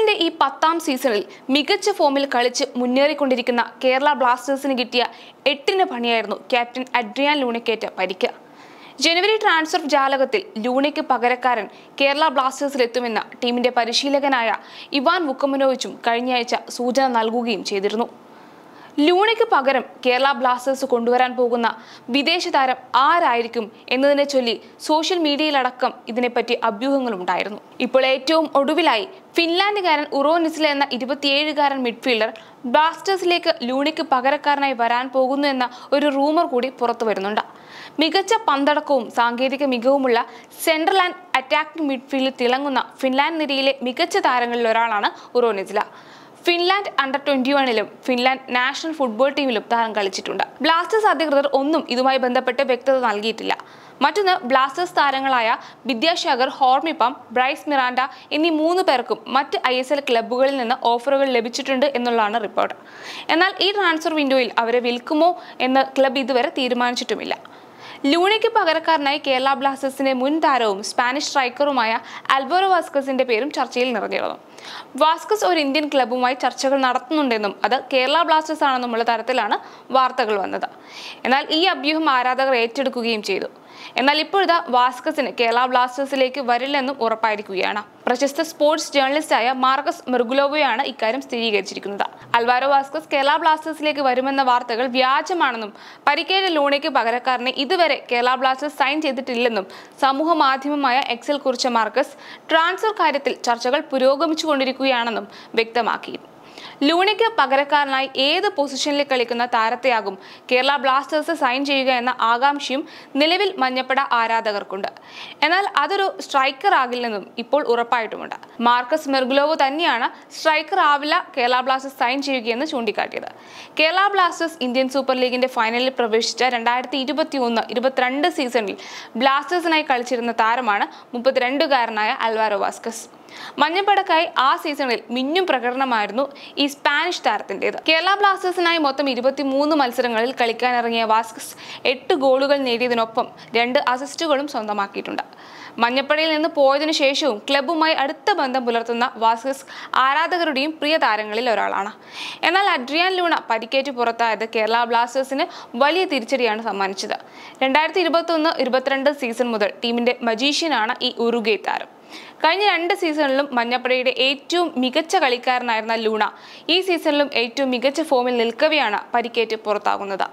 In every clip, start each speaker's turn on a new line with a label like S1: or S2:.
S1: എല്ലിന്റെ ഈ പത്താം സീസണിൽ മികച്ച ഫോമിൽ കളിച്ച് മുന്നേറിക്കൊണ്ടിരിക്കുന്ന കേരള ബ്ലാസ്റ്റേഴ്സിന് കിട്ടിയ എട്ടിന് പണിയായിരുന്നു ക്യാപ്റ്റൻ അഡ്രിയാൻ ലൂണയ്ക്കേറ്റ പരിക്ക് ജനുവരി ട്രാൻസ്ഫർ ജാലകത്തിൽ ലൂണയ്ക്ക് പകരക്കാരൻ കേരള ബ്ലാസ്റ്റേഴ്സിലെത്തുമെന്ന് ടീമിന്റെ പരിശീലകനായ ഇവാൻ വുക്കമനോവിച്ചും കഴിഞ്ഞയാഴ്ച സൂചന നൽകുകയും ചെയ്തിരുന്നു ലൂണയ്ക്ക് പകരം കേരള ബ്ലാസ്റ്റേഴ്സ് കൊണ്ടുവരാൻ പോകുന്ന വിദേശ താരം ആരായിരിക്കും എന്നതിനെ ചൊല്ലി സോഷ്യൽ മീഡിയയിലടക്കം ഇതിനെപ്പറ്റി അഭ്യൂഹങ്ങളുണ്ടായിരുന്നു ഇപ്പോൾ ഏറ്റവും ഒടുവിലായി ഫിൻലാൻഡുകാരൻ ഉറോ നിസ്ല എന്ന ഇരുപത്തിയേഴുകാരൻ മിഡ്ഫീൽഡർ ബ്ലാസ്റ്റേഴ്സിലേക്ക് ലൂണിക്ക് പകരക്കാരനായി വരാൻ പോകുന്നു എന്ന ഒരു റൂമർ കൂടി പുറത്തു വരുന്നുണ്ട് മികച്ച പന്തടക്കവും സാങ്കേതിക മികവുമുള്ള സെൻട്രൽ ആൻഡ് അറ്റാക്കിംഗ് മിഡ്ഫീൽഡിൽ തിളങ്ങുന്ന ഫിൻലാൻഡ് നിരയിലെ മികച്ച താരങ്ങളിൽ ഒരാളാണ് Urho Nissila Finland under twenty വണിലും ഫിൻലാൻഡ് നാഷണൽ ഫുട്ബോൾ ടീമിലും താരം കളിച്ചിട്ടുണ്ട് ബ്ലാസ്റ്റേഴ്സ് അധികൃതർ ഒന്നും ഇതുമായി ബന്ധപ്പെട്ട് വ്യക്തത നൽകിയിട്ടില്ല മറ്റൊന്ന് ബ്ലാസ്റ്റേഴ്സ് താരങ്ങളായ വിദ്യാശാഗർ ഹോർമിപ്പം ബ്രൈസ് മിറാൻഡ എന്നീ മൂന്ന് പേർക്കും മറ്റ് ഐ എസ് എൽ ക്ലബ്ബുകളിൽ നിന്ന് ഓഫറുകൾ ലഭിച്ചിട്ടുണ്ട് എന്നുള്ളതാണ് റിപ്പോർട്ട് എന്നാൽ ഈ ട്രാൻസ്ഫർ വിൻഡോയിൽ അവരെ വിൽക്കുമോ എന്ന് ക്ലബ് ഇതുവരെ തീരുമാനിച്ചിട്ടുമില്ല ലൂണയ്ക്ക് പകരക്കാരനായി കേരള ബ്ലാസ്റ്റേഴ്സിന്റെ മുൻ താരവും സ്പാനിഷ് സ്ട്രൈക്കറുമായ അൽബോറോ വാസ്കസിന്റെ പേരും ചർച്ചയിൽ നിറഞ്ഞിരുന്നു വാസ്കസ് ഒരു ഇന്ത്യൻ ക്ലബ്ബുമായി ചർച്ചകൾ നടത്തുന്നുണ്ടെന്നും അത് കേരള ബ്ലാസ്റ്റേഴ്സ് ആണെന്നുമുള്ള തരത്തിലാണ് വാർത്തകൾ വന്നത് എന്നാൽ ഈ അഭ്യൂഹം ആരാധകർ ഏറ്റെടുക്കുകയും ചെയ്തു എന്നാൽ ഇപ്പോഴത്തെ വാസ്കസിന് കേരള ബ്ലാസ്റ്റേഴ്സിലേക്ക് വരില്ലെന്നും ഉറപ്പായിരിക്കുകയാണ് പ്രശസ്ത സ്പോർട്സ് ജേർണലിസ്റ്റായ മാർക്കസ് മെർഗുലോവയാണ് ഇക്കാര്യം സ്ഥിരീകരിച്ചിരിക്കുന്നത് അൽവാരോ വാസ്കസ് കേരള ബ്ലാസ്റ്റേഴ്സിലേക്ക് വരുമെന്ന വാർത്തകൾ വ്യാജമാണെന്നും പരിക്കേറ്റ ലൂണയ്ക്ക് പകരക്കാരനെ ഇതുവരെ കേരള ബ്ലാസ്റ്റേഴ്സ് സൈൻ ചെയ്തിട്ടില്ലെന്നും സമൂഹ മാധ്യമമായ എക്സിൽ കുറിച്ച മാർക്കസ് ട്രാൻസ്ഫർ കാര്യത്തിൽ ചർച്ചകൾ പുരോഗമിച്ചുകൊണ്ടിരിക്കുകയാണെന്നും വ്യക്തമാക്കി ലൂണയ്ക്ക് പകരക്കാരനായി ഏത് പൊസിഷനിൽ കളിക്കുന്ന താരത്തെയാകും കേരള ബ്ലാസ്റ്റേഴ്സ് സൈൻ ചെയ്യുക എന്ന ആകാംക്ഷയും നിലവിൽ മഞ്ഞപ്പട ആരാധകർക്കുണ്ട് എന്നാൽ അതൊരു സ്ട്രൈക്കർ ആകില്ലെന്നും ഇപ്പോൾ ഉറപ്പായിട്ടുമുണ്ട് മാർക്കസ് മെർഗുലോവ് തന്നെയാണ് സ്ട്രൈക്കർ ആവില്ല കേരള ബ്ലാസ്റ്റേഴ്സ് സൈൻ ചെയ്യുകയെന്ന് ചൂണ്ടിക്കാട്ടിയത് കേരള ബ്ലാസ്റ്റേഴ്സ് ഇന്ത്യൻ സൂപ്പർ ലീഗിന്റെ ഫൈനലിൽ പ്രവേശിച്ച രണ്ടായിരത്തി ഇരുപത്തി ഒന്ന് ഇരുപത്തിരണ്ട് സീസണിൽ ബ്ലാസ്റ്റേഴ്സിനായി കളിച്ചിരുന്ന താരമാണ് മുപ്പത്തിരണ്ടുകാരനായ അൽവാരോ വാസ്കസ് മഞ്ഞപ്പടക്കായി ആ സീസണിൽ മിന്നും പ്രകടനമായിരുന്നു ഈ സ്പാനിഷ് താരത്തിൻ്റെത് കേരള ബ്ലാസ്റ്റേഴ്സിനായി മൊത്തം ഇരുപത്തിമൂന്ന് മത്സരങ്ങളിൽ കളിക്കാനിറങ്ങിയ വാസ്കസ് എട്ട് ഗോളുകൾ നേടിയതിനൊപ്പം രണ്ട് അസിസ്റ്റുകളും സ്വന്തമാക്കിയിട്ടുണ്ട് മഞ്ഞപ്പടയിൽ നിന്ന് പോയതിനു ശേഷവും ക്ലബ്ബുമായി അടുത്ത ബന്ധം പുലർത്തുന്ന വാസ്കസ് ആരാധകരുടെയും പ്രിയ താരങ്ങളിൽ ഒരാളാണ് എന്നാൽ അഡ്രിയാൻ ലൂണ പരിക്കേറ്റ് പുറത്തായത് കേരള ബ്ലാസ്റ്റേഴ്സിന് വലിയ തിരിച്ചടിയാണ് സമ്മാനിച്ചത് രണ്ടായിരത്തി ഇരുപത്തി ഒന്ന് ഇരുപത്തിരണ്ട് സീസൺ മുതൽ ടീമിന്റെ മജീഷ്യനാണ് ഈ ഉറുഗേ താരം കഴിഞ്ഞ രണ്ട് സീസണിലും മഞ്ഞപ്പടയുടെ ഏറ്റവും മികച്ച കളിക്കാരനായിരുന്ന ലൂണ ഈ സീസണിലും ഏറ്റവും മികച്ച ഫോമിൽ നിൽക്കവെയാണ് പരിക്കേറ്റ് പുറത്താകുന്നത്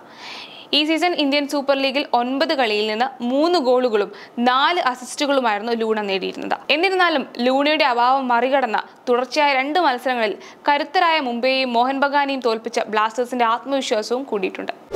S1: ഈ സീസൺ ഇന്ത്യൻ സൂപ്പർ ലീഗിൽ ഒൻപത് കളിയിൽ നിന്ന് മൂന്ന് ഗോളുകളും നാല് അസിസ്റ്റുകളുമായിരുന്നു ലൂണ നേടിയിരുന്നത് എന്നിരുന്നാലും ലൂണയുടെ അഭാവം മറികടന്ന തുടർച്ചയായ രണ്ട് മത്സരങ്ങളിൽ കരുത്തരായ മുംബൈയെയും മോഹൻ ബഗാനെയും തോൽപ്പിച്ച ബ്ലാസ്റ്റേഴ്സിന്റെ ആത്മവിശ്വാസവും കൂടിയിട്ടുണ്ട്